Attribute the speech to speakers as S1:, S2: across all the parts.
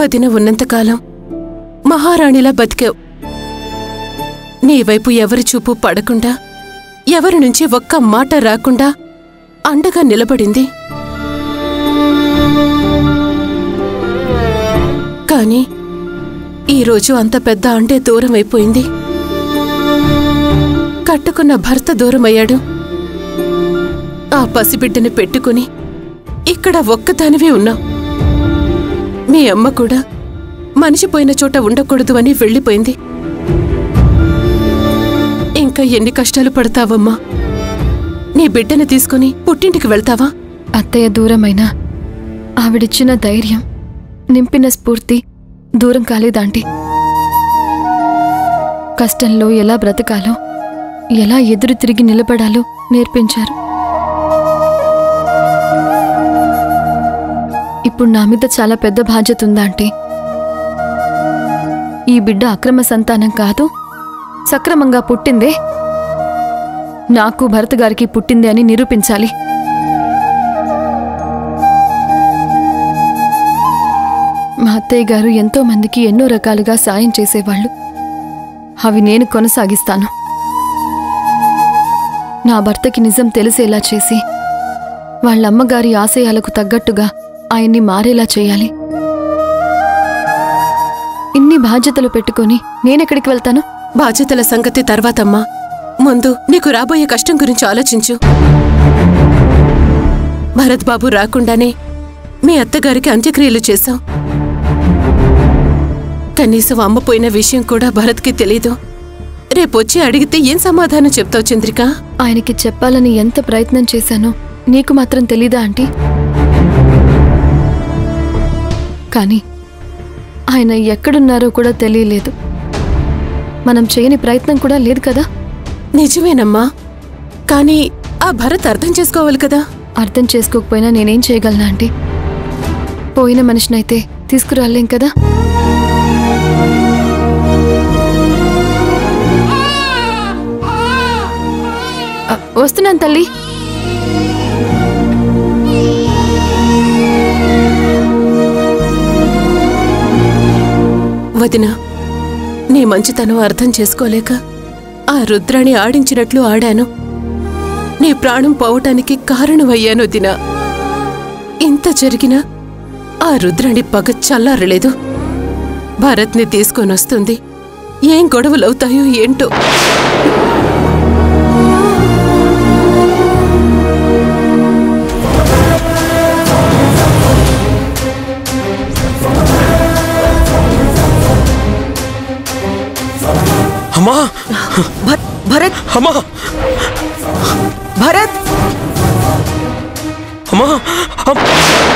S1: వదిన ఉన్నంతకాలం మహారాణిలా బతికావు నీ వైపు ఎవరి చూపు పడకుండా ఎవరి నుంచి ఒక్క మాట రాకుండా అండగా నిలబడింది కాని ఈరోజు అంత పెద్ద అండే దూరం అయిపోయింది కట్టుకున్న భర్త దూరమయ్యాడు ఆ పసిబిడ్డని పెట్టుకుని ఇక్కడ ఒక్కదానివే ఉన్నావు మీ అమ్మ కూడా మనిషి పోయిన చోట ఉండకూడదు అని వెళ్ళిపోయింది ఇంకా ఎన్ని కష్టాలు పడతావమ్మా నీ బిడ్డని తీసుకుని పుట్టింటికి వెళ్తావా
S2: అత్తయ్య దూరమైనా ఆవిడిచ్చిన ధైర్యం నింపిన స్ఫూర్తి దూరం కాలేదాంటీ కష్టంలో ఎలా బ్రతకాలో ఎలా ఎదురు తిరిగి నిలబడాలో నేర్పించారు ఇప్పుడు నా మీద చాలా పెద్ద బాధ్యత ఉందా ఆంటీ ఈ బిడ్డ అక్రమ సంతానం కాదు సక్రమంగా పుట్టిందే నాకు భరత్ గారికి పుట్టింది అని నిరూపించాలి మా అత్తయ్య గారు ఎంతో మందికి ఎన్నో రకాలుగా సాయం చేసేవాళ్ళు అవి నేను కొనసాగిస్తాను నా భర్తకి నిజం తెలిసేలా చేసి వాళ్ళ అమ్మగారి ఆశయాలకు తగ్గట్టుగా ఆయన్ని మారేలా చేయాలి ఇన్ని బాధ్యతలు పెట్టుకొని నేనెక్కడికి వెళ్తాను
S1: బాధ్యతల సంగతి తర్వాతమ్మా ముందు నీకు రాబోయే కష్టం గురించి ఆలోచించు భరత్ బాబు రాకుండానే మీ అత్తగారికి అంత్యక్రియలు చేశావు కనీసం అమ్మ పోయిన విషయం కూడా భరత్కి తెలీదు రేపొచ్చి అడిగితే ఏం సమాధానం చెప్తావు చంద్రిక
S2: ఆయనకి చెప్పాలని ఎంత ప్రయత్నం చేశానో నీకు మాత్రం తెలీదా ఆంటీ కానీ ఆయన ఎక్కడున్నారో కూడా తెలియలేదు మనం చేయని ప్రయత్నం కూడా లేదు కదా
S1: నిజమేనమ్మా కానీ ఆ భరత్ అర్థం చేసుకోవాలి కదా
S2: అర్థం చేసుకోకపోయినా నేనేం చేయగలను ఆంటీ పోయిన మనిషినైతే తీసుకురాలేం కదా అ, వస్తున్నాను తల్లి
S1: వదిన నీ మంచితనం అర్థం చేసుకోలేక ఆ రుద్రాణి ఆడించినట్లు ఆడాను నీ ప్రాణం పోవటానికి కారణమయ్యాను దిన ఇంత జరిగినా ఆ రుద్రాణి పగ చల్లారలేదు భారత్ని తీసుకొనొస్తుంది ఏం గొడవలవుతాయో ఏంటో
S3: అమ్మా
S4: భర్- భరత్
S3: అమ్మా
S4: భరత్
S3: అమ్మా అమ్-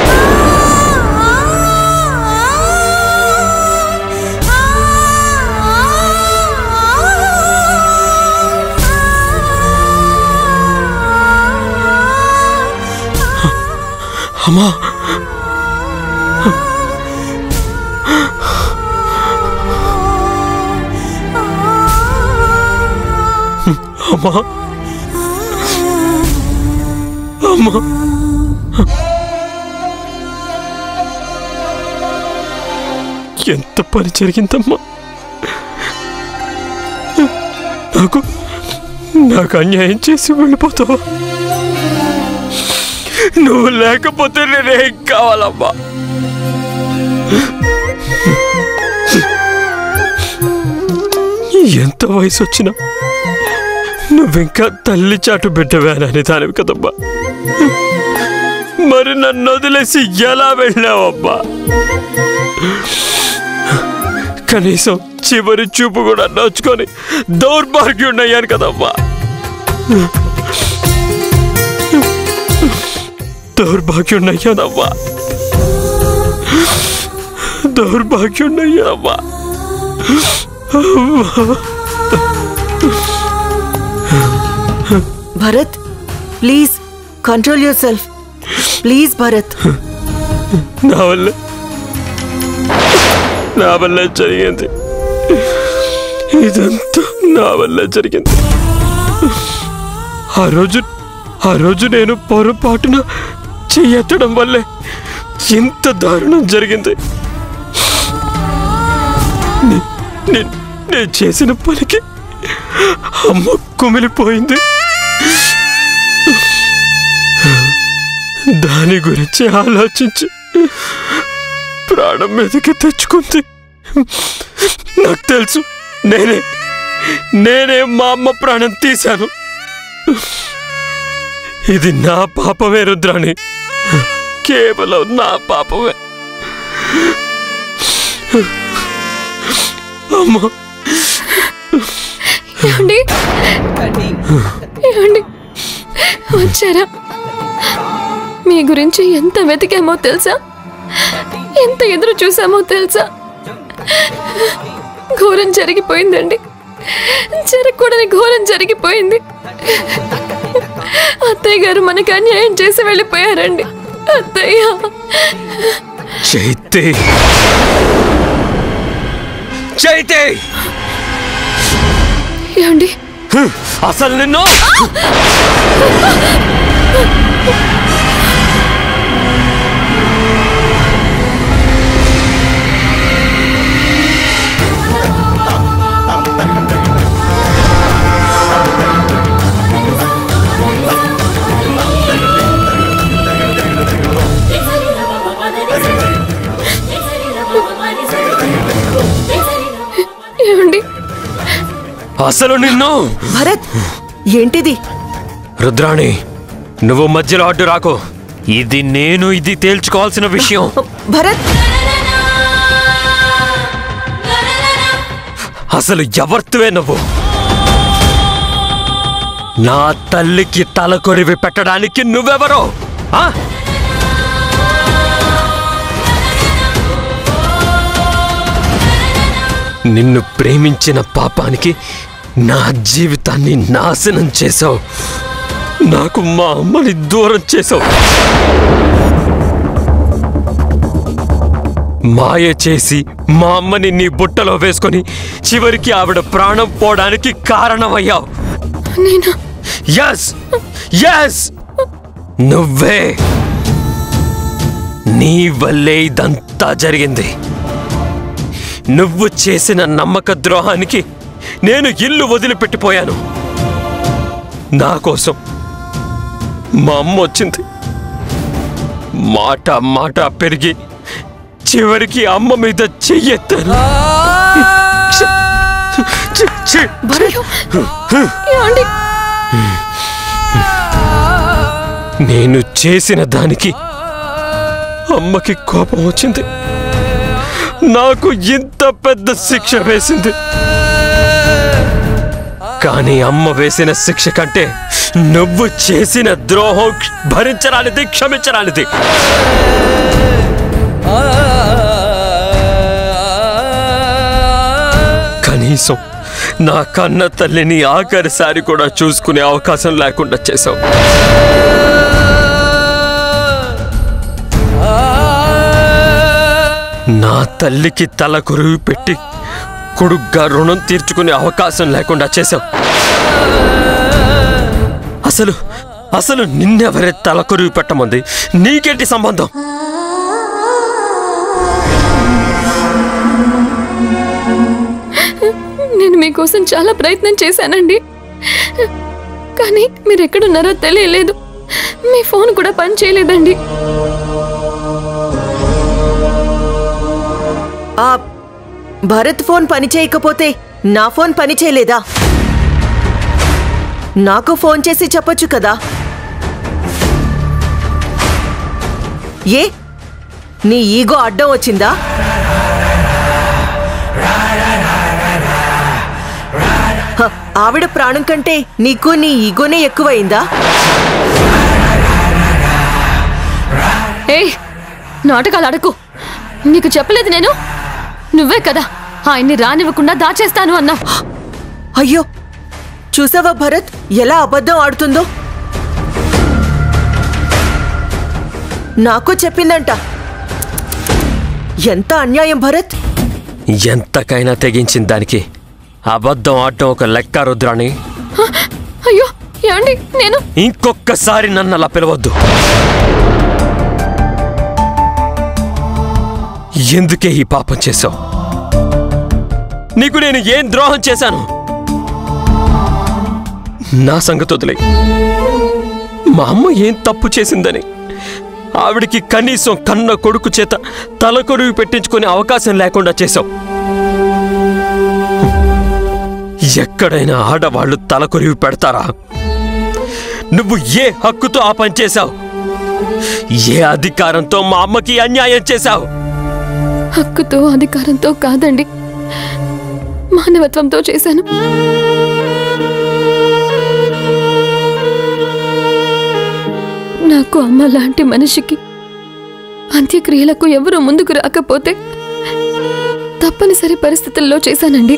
S3: అమ్మా అమ్మా అమ్మా ఎంత పని జరిగిందమ్మా నాకు నాకు అన్యాయం చేసి వెళ్ళిపోతావా నువ్వు లేకపోతే నేనేం కావాలమ్మా ఎంత వయసు వచ్చినా నువ్వింకా తల్లి చాటు బిడ్డవేనని దానివి కదమ్మా మరి నన్ను వదిలేసి ఎలా వెళ్ళావమ్మా కనీసం చివరి చూపు కూడా నోచుకొని దౌర్భాగ్యున్నయ్యాను కదమ్మా దౌర్భాగ్యున్నయ్యానమ్మా దౌర్భాగ్యున్నయ్యానమ్మా
S4: Bharat please control yourself please Bharat
S3: నా వల్ల నా వల్ల జరిగింది ఇదంతా నా వల్ల జరిగింది ఆ రోజు ఆ రోజు నేను పొరపాటున చెయ్యెత్తడం వల్లే ఇంత దారుణం జరిగింది నేను నేను చేసిన పనికి అమ్మ కుమిలిపోయింది దాని గురించి ఆలోచించి ప్రాణం మీదకి తెచ్చుకుంది నాకు తెలుసు నేనే నేనే మా అమ్మ ప్రాణం తీశాను ఇది నా పాపమే రుద్రాణి కేవలం నా పాపమే అమ్మా
S2: ఏమండి ఏమండి వచ్చారా మీ గురించి ఎంత వెతికామో తెలుసా ఎంత ఎదురు చూసామో తెలుసా ఘోరం జరిగిపోయిందండి జరగకూడని ఘోరం జరిగిపోయింది అత్తయ్య గారు మనకి అన్యాయం చేసి వెళ్ళిపోయారండి అత్తయ్య
S3: చైతే చైతే
S2: ఏమండి
S3: అసలు నిన్ను
S2: ఏమండి
S3: అసలు నిన్ను
S4: భరత్ ఏంటిది
S3: రుద్రాణి నువ్వు మధ్యలో అడ్డు రాకు ఇది నేను ఇది తేల్చుకోవాల్సిన విషయం
S4: భరత్
S3: అసలు ఎవర్తువే నువ్వు నా తల్లికి తల కొరివి పెట్టడానికి నువ్వెవరో ఆ? నిన్ను ప్రేమించిన పాపానికి నా జీవితాన్ని నాశనం చేశావు నాకు మా అమ్మని దూరం చేశావు మాయ చేసి మా అమ్మని నీ బుట్టలో వేసుకొని చివరికి ఆవిడ ప్రాణం పోవడానికి కారణమయ్యావు
S2: నేను
S3: ఎస్ ఎస్ నువ్వే నీ వల్లే ఇదంతా జరిగింది నువ్వు చేసిన నమ్మక ద్రోహానికి నేను ఇల్లు వదిలిపెట్టిపోయాను నా కోసం మా అమ్మ వచ్చింది మాట మాట పెరిగి చివరికి అమ్మ మీద చెయ్యెత్తాను ఛీ! ఛీ! ఛీ!
S2: ఏమండి
S3: నేను చేసిన దానికి అమ్మకి కోపం వచ్చింది నాకు ఇంత పెద్ద శిక్ష వేసింది కానీ అమ్మ వేసిన శిక్ష కంటే నువ్వు చేసిన ద్రోహం భరించరానిది క్షమించరానిది కనీసం నా కన్న తల్లిని ఆఖరిసారి కూడా చూసుకునే అవకాశం లేకుండా చేశావు నా తల్లికి తల కొరువు పెట్టి కొడుగ్గా రుణం తీర్చుకునే అవకాశం లేకుండా చేశావు అసలు అసలు నిన్నెవరే తల కొరువు పెట్టమంది నీకేంటి సంబంధం
S2: నేను మీకోసం చాలా ప్రయత్నం చేశానండి కానీ మీరు ఎక్కడున్నారో తెలియలేదు మీ ఫోన్ కూడా పని చేయలేదండి
S4: ఆ భరత్ ఫోన్ పని చేయకపోతే నా ఫోన్ పని చేయలేదా నాకు ఫోన్ చేసి చెప్పొచ్చు కదా ఏ నీ ఈగో అడ్డం వచ్చిందా హ, ఆవిడ ప్రాణం కంటే నీకు నీ ఈగోనే ఎక్కువైందా
S2: ఏయ్ నాటకాలు అడకు నీకు చెప్పలేదు నేను నువ్వే కదా ఆయన్ని రానివ్వకుండా దాచేస్తాను అన్నావు
S4: అయ్యో చూసావా భరత్ ఎలా అబద్ధం ఆడుతుందో నాకు చెప్పిందంట ఎంత అన్యాయం భరత్
S3: ఎంతకైనా తెగించిన దానికి అబద్ధం ఆడటం ఒక లెక్క రుద్రాణి
S2: అయ్యో ఏమండి నేను
S3: ఇంకొక్కసారి నన్ను అలా పిలవద్దు ఎందుకే ఈ పాపం చేశావు నీకు నేను ఏం ద్రోహం చేశాను నా సంగతి వదిలే మా అమ్మ ఏం తప్పు చేసిందని ఆవిడికి కనీసం కన్న కొడుకు చేత తలకొరువు పెట్టించుకునే అవకాశం లేకుండా చేశావు ఎక్కడైనా ఆడవాళ్ళు తలకొరివి పెడతారా నువ్వు ఏ హక్కుతో ఆ పని చేశావు ఏ అధికారంతో మా అమ్మకి అన్యాయం చేశావు
S2: హక్కుతో అధికారంతో కాదండి మానవత్వంతో చేశాను నాకు అమ్మ లాంటి మనిషికి అంత్యక్రియలకు ఎవరూ ముందుకు రాకపోతే తప్పనిసరి పరిస్థితుల్లో చేశానండి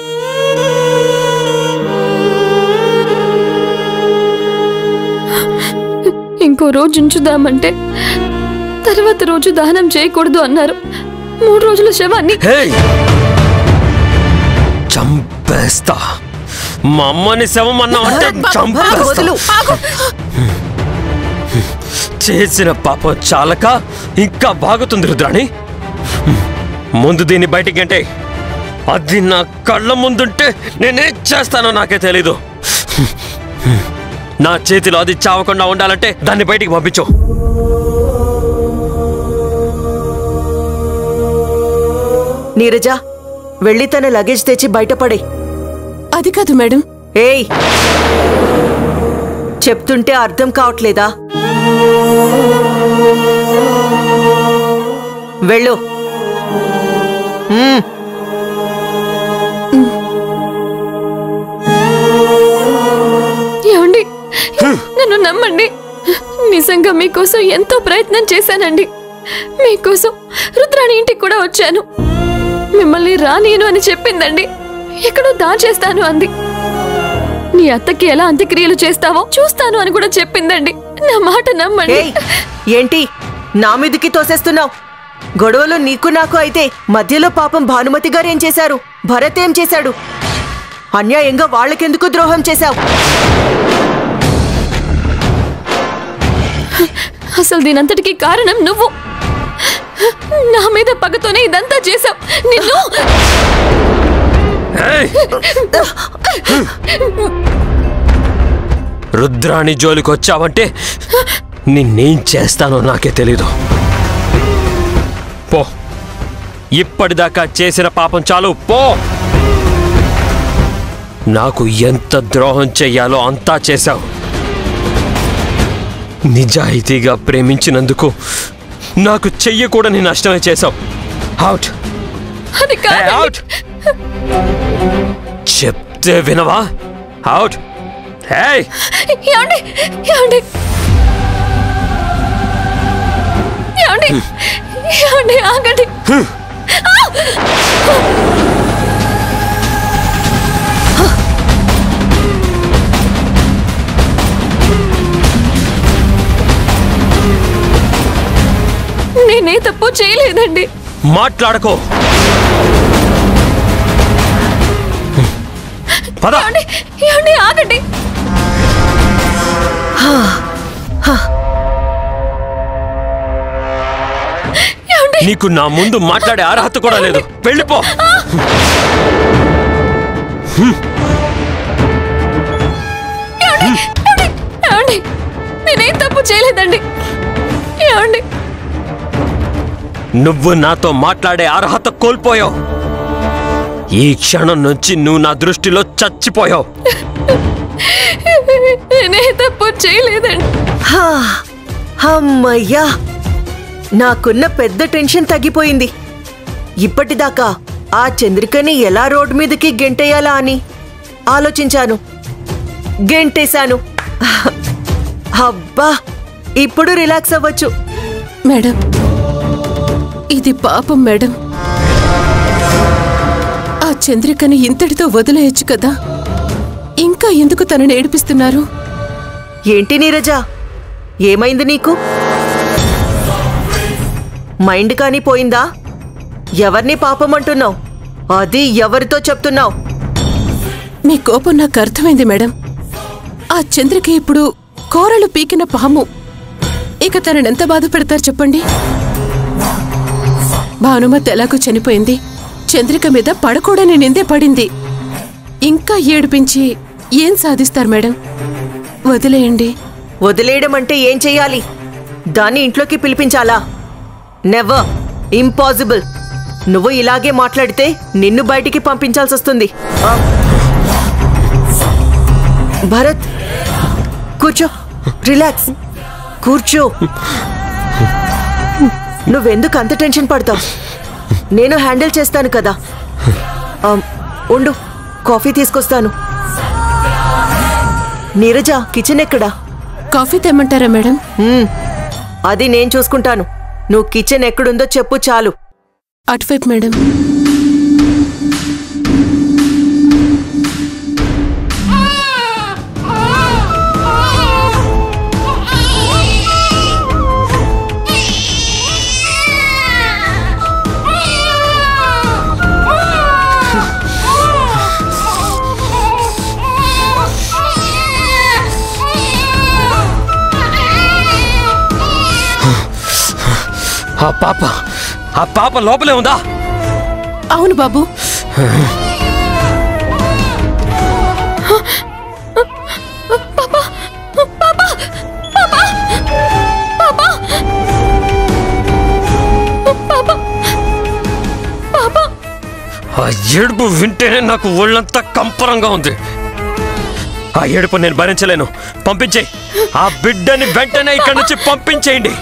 S2: ఇంకో రోజు ఉంచుదామంటే తర్వాత రోజు దహనం చేయకూడదు అన్నారు మూడు రోజుల శవాన్ని
S3: హే చంపేస్తా మా అమ్మని శవం అన్నావంటే చంపేస్తా
S4: వదులు
S3: చేసిన పాపం చాలక ఇంకా బాగుతుంది రుద్రాణి ముందు దీన్ని బయటికి అంటే అది నా కళ్ళ ముందుంటే నేనేం చేస్తానో నాకే తెలీదు నా చేతిలో అది చావకుండా ఉండాలంటే దాన్ని బయటికి పంపించు
S4: నీరజ వెళ్ళి తన లగేజ్ తెచ్చి బయటపడే
S1: అది కాదు మేడం
S4: ఏయ్ చెప్తుంటే అర్థం కావట్లేదా వెళ్ళు మ్మ్.
S2: ఏమండి నన్ను నమ్మండి నిజంగా మీకోసం ఎంతో ప్రయత్నం చేశానండి మీకోసం రుద్రాణి ఇంటికి కూడా వచ్చాను మిమ్మల్ని రానియను అని చెప్పిందండి ఎక్కడో దాచేస్తాను అంది నీ అత్తకి ఎలా అంత్యక్రియలు చేస్తావో చూస్తాను అని కూడా చెప్పిందండి నా మాట నమ్మండి
S4: ఏయ్ ఏంటి నా మీదికి తోసేస్తున్నావు గొడవలు నీకు నాకు అయితే మధ్యలో పాపం భానుమతి గారు ఏం చేశారు భరత్ ఏం చేశాడు అన్యాయంగా వాళ్ళకెందుకు ద్రోహం చేశావు
S2: అసలు దీనంతటికి కారణం నువ్వు నా మీద పగతోనే ఇదంతా చేశావు నిన్ను
S3: ఏయ్! రుద్రాణి జోలికి వచ్చావంటే నిన్నేం చేస్తానో నాకే తెలీదు పో ఇప్పటిదాకా చేసిన పాపం చాలు పో నాకు ఎంత ద్రోహం చెయ్యాలో అంతా చేశావు నిజాయితీగా ప్రేమించినందుకు నాకు చెయ్యకూడని నష్టమే చేశావు అవుట్
S2: అది
S3: Hey,
S2: కాదు
S3: out! చెప్తే వినవా అవుట్ హే
S2: ఏమండి ఏమండి ఏమండి ఏమండి ఆగండి నేనే తప్పు చేయలేదండి
S3: మాట్లాడకో పద
S2: ఏమండి ఏమండి ఆగండి ఏమండి
S3: నీకు నా ముందు మాట్లాడే అర్హత కూడా లేదు వెళ్ళిపో
S2: ఏమండి నేనేం తప్పు చేయలేదండి ఏమండి
S3: నువ్వు నాతో మాట్లాడే అర్హత కోల్పోయావు ఈ క్షణం నుంచి నువ్వు నా దృష్టిలో చచ్చిపోయావు
S2: నేనే తప్పు చేయలేదండి
S4: హా, అమ్మయ్యా నాకున్న పెద్ద టెన్షన్ తగ్గిపోయింది ఇప్పటిదాకా ఆ చంద్రికని ఎలా రోడ్ మీదకి గెంటేయాలా అని ఆలోచించాను గెంటేశాను అబ్బా ఇప్పుడు రిలాక్స్ అవ్వచ్చు
S1: మేడం ఇది పాపం మేడం ఆ చంద్రికని ఇంతటితో వదిలేయచ్చు కదా ఇంకా ఎందుకు తనని ఏడిపిస్తున్నారు
S4: ఏంటి నీరజ ఏమైంది నీకు మైండ్ కానీ పోయిందా ఎవరిని పాపం అంటున్నావు అది ఎవరితో చెప్తున్నావు
S1: మీ కోపం నాకు అర్థమైంది మేడం ఆ చంద్రిక ఇప్పుడు కోరలు పీకిన పాము ఇక తననెంత బాధ పెడతారు చెప్పండి భానుమతి ఎలాగో చనిపోయింది చంద్రిక మీద పడకూడని నిందే పడింది ఇంకా ఏడిపించి ఏం సాధిస్తారు మేడం వదిలేయండి
S4: వదిలేయడం అంటే ఏం చెయ్యాలి దాన్ని ఇంట్లోకి పిలిపించాలా నెవర్ ఇంపాసిబుల్ నువ్వు ఇలాగే మాట్లాడితే నిన్ను బయటికి పంపించాల్సి వస్తుంది ఆ. భరత్ కూర్చో రిలాక్స్ కూర్చో నువ్వెందుకు అంత టెన్షన్ పడతావు నేను హ్యాండిల్ చేస్తాను కదా ఆ, ఉండు కాఫీ తీసుకొస్తాను నీరజ కిచెన్ ఎక్కడా
S1: కాఫీ తెమ్మంటారా మేడం
S4: మ్మ్. అది నేను చూసుకుంటాను నువ్వు కిచెన్ ఎక్కడుందో చెప్పు చాలు
S1: అటువైపు మేడం
S3: ఆ పాప ఆ పాప లోపలే ఉందా
S1: అవును బాబు
S3: ఆ ఏడుపు వింటేనే నాకు ఒళ్ళంతా కంపరంగా ఉంది ఆ ఏడుపు నేను భరించలేను పంపించేయి ఆ బిడ్డని వెంటనే ఇక్కడి నుంచి పంపించేయండి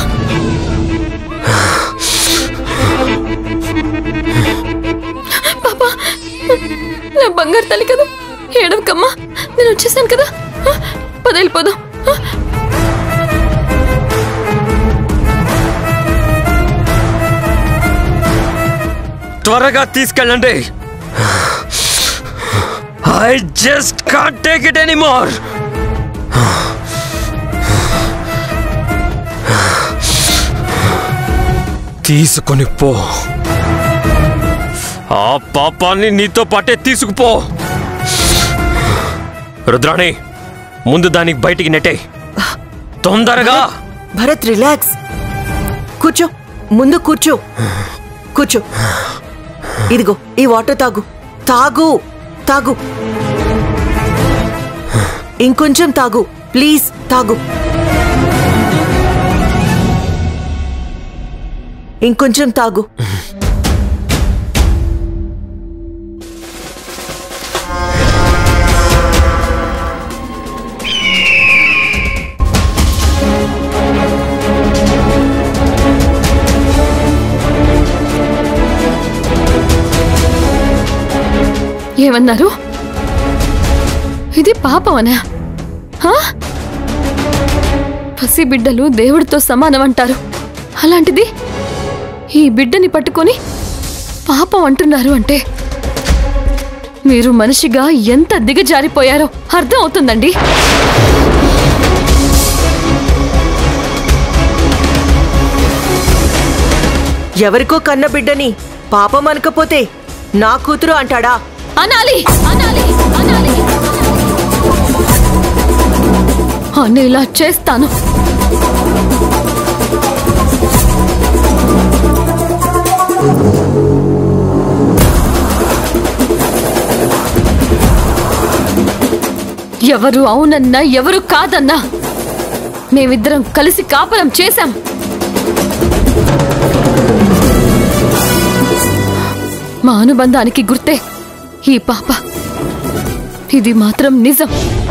S2: నా బంగారు తల్లి కదా ఏడవకమ్మా నేను వచ్చేసాను కదా ఆ, పద వెళ్ళిపోదాం ఆ,
S3: త్వరగా తీసుకెళ్ళండి I just can't take it anymore తీసుకొని పో ఆ పాపాన్ని నీతో పాటే తీసుకుపో రుద్రాణి ముందు దానికి బయటికి నెట్టే తొందరగా
S4: భరత్ రిలాక్స్ కూర్చో ముందు కూర్చో కూర్చో ఇదిగో ఈ వాటర్ తాగు తాగు తాగు ఇంకొంచెం తాగు ప్లీజ్ తాగు ఇంకొంచెం తాగు
S2: ఏమన్నారు ఇది పాపమనా హా? పసి బిడ్డలు దేవుడితో సమానం అంటారు అలాంటిది ఈ బిడ్డని పట్టుకొని పాపం అంటున్నారు అంటే మీరు మనిషిగా ఎంత దిగజారిపోయారో అర్థం అవుతుందండి
S4: ఎవరికో కన్న బిడ్డని పాపం అనకపోతే నా కూతురు అంటాడా
S2: అనాలి అనాలి అనాలి అనేలా చేస్తాను ఎవరు అవునన్నా ఎవరు కాదన్నా మేమిద్దరం కలిసి కాపురం చేశాం మా అనుబంధానికి గుర్తే ఈ పాప ఇది మాత్రం నిజం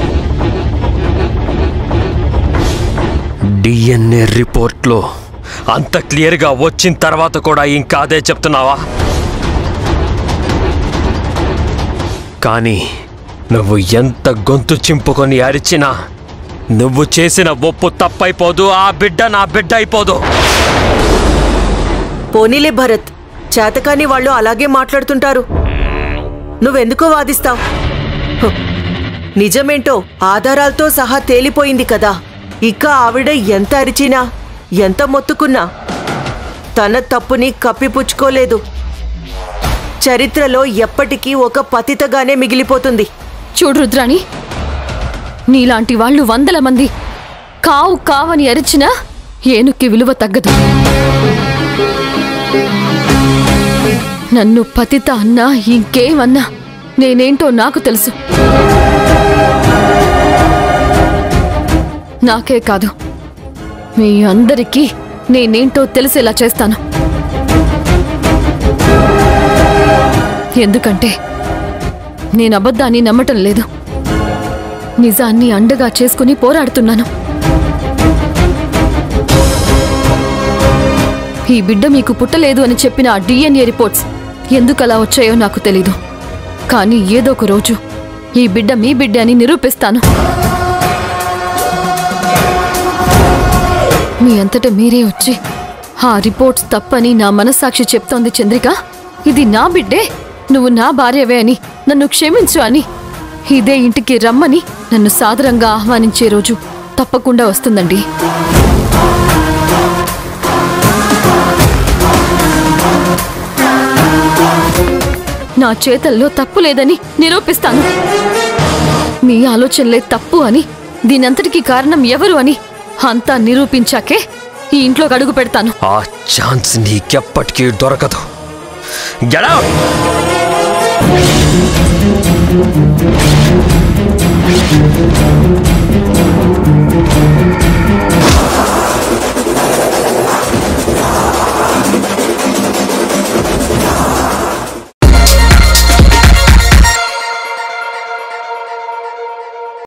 S3: డిఎన్ఏ రిపోర్ట్లో అంత క్లియర్గా వచ్చిన తర్వాత కూడా ఇంకా అదే చెప్తున్నావా కానీ నువ్వు ఎంత గొంతు చింపుకొని అరిచినా నువ్వు చేసిన ఒప్పు తప్పైపోదు ఆ బిడ్డ నా బిడ్డ అయిపోదు
S4: పోనీలే భరత్ చేతకాని వాళ్ళు అలాగే మాట్లాడుతుంటారు నువ్వెందుకో వాదిస్తావు నిజమేంటో ఆధారాలతో సహా తేలిపోయింది కదా ఇక ఆవిడ ఎంత అరిచినా ఎంత మొత్తుకున్నా తన తప్పుని కప్పిపుచ్చుకోలేదు చరిత్రలో ఎప్పటికీ ఒక పతితగానే మిగిలిపోతుంది
S2: చూడు రుద్రాణి నీలాంటి వాళ్ళు వందల మంది కావు కావని అరిచినా ఏనుక్కి విలువ తగ్గదు నన్ను పతిత అన్నా ఇంకేమన్నా నేనేంటో నాకు తెలుసు నాకే కాదు మీ అందరికీ నేనేంటో తెలిసేలా చేస్తాను ఎందుకంటే నేను అబద్ధాన్ని నమ్మటం లేదు నిజాన్ని అండగా చేసుకుని పోరాడుతున్నాను ఈ బిడ్డ మీకు పుట్టలేదు అని చెప్పిన ఆ డిఎన్ఏ రిపోర్ట్స్ ఎందుకు అలా వచ్చాయో నాకు తెలీదు కానీ ఏదో ఒక రోజు ఈ బిడ్డ మీ బిడ్డ అని నిరూపిస్తాను మీ అంతట మీరే వచ్చి ఆ రిపోర్ట్స్ తప్పని నా మనస్సాక్షి చెప్తోంది చంద్రిక ఇది నా బిడ్డే నువ్వు నా భార్యవే అని నన్ను క్షమించు అని ఇదే ఇంటికి రమ్మని నన్ను సాదరంగా ఆహ్వానించే రోజు తప్పకుండా వస్తుందండి నా చేతల్లో తప్పు లేదని నిరూపిస్తాను మీ ఆలోచనలే తప్పు అని దీనంతటికీ కారణం ఎవరు అని అంతా నిరూపించాకే ఈ ఇంట్లోకి అడుగు పెడతాను
S3: ఆ ఛాన్స్ నీకెప్పటికీ దొరకదు Get out!